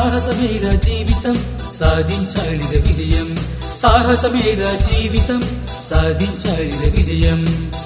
సాహసమేర జీవితం సాధించాలిర విజయం సాహసమేర జీవితం సాధించాలిర విజయం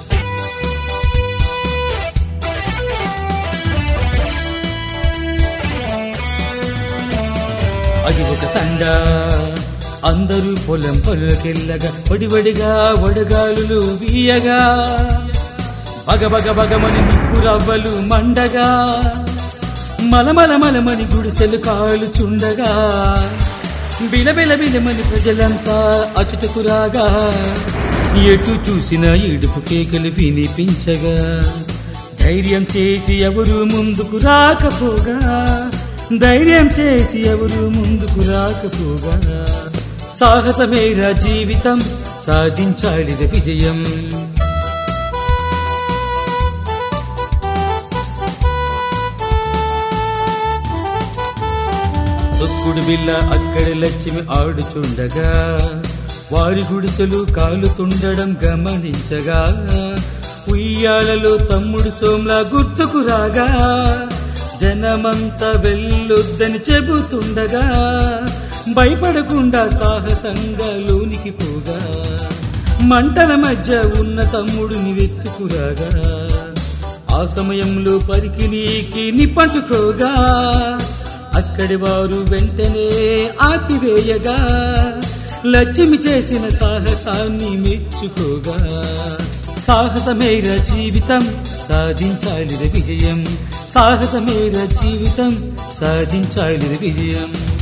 అది ఒక తండ అందరూ పొలం పొలకెళ్ళగా వడివడిగా వడగాలులు వీయగా బగ బగ బగమని నిప్పు రవ్వలు మండగా మలమల మలమని గుడిసెలు కాలు చుండగా బిలబిల బిలమని ప్రజలంతా అచుటకు రాగా ఎటు చూసిన ఏడుపు కేకలు వినిపించగా ధైర్యం చేసి ఎవరు ముందుకు రాకపోగా ధైర్యం చేసి ఎవరు ముందుకు రాకపోగా సాహసమేరా జీవితం సాధించాలిద విజయం తొక్కుడు బిల్ల అక్కడ లక్ష్మి ఆడుచుండగా వారి గుడిసెలు కాలుతుండడం గమనించగా ఉయ్యాలలో తమ్ముడు సోమ్లా గుర్తుకు రాగా జనమంతా వెళ్ళొద్దని చెబుతుండగా భయపడకుండా సాహసంగా లోనికి పోగా మంటల మధ్య ఉన్న తమ్ముడిని వెతుకురాగా ఆ సమయంలో పరికినీకి నిప్పట్టుకోగా అక్కడి వారు వెంటనే ఆపివేయగా లక్ష్మి చేసిన సాహసాన్ని మెచ్చుకోగా సాహసమేర జీవితం సాధించాలిర విజయం సాహసమేర జీవితం సాధించాలిర విజయం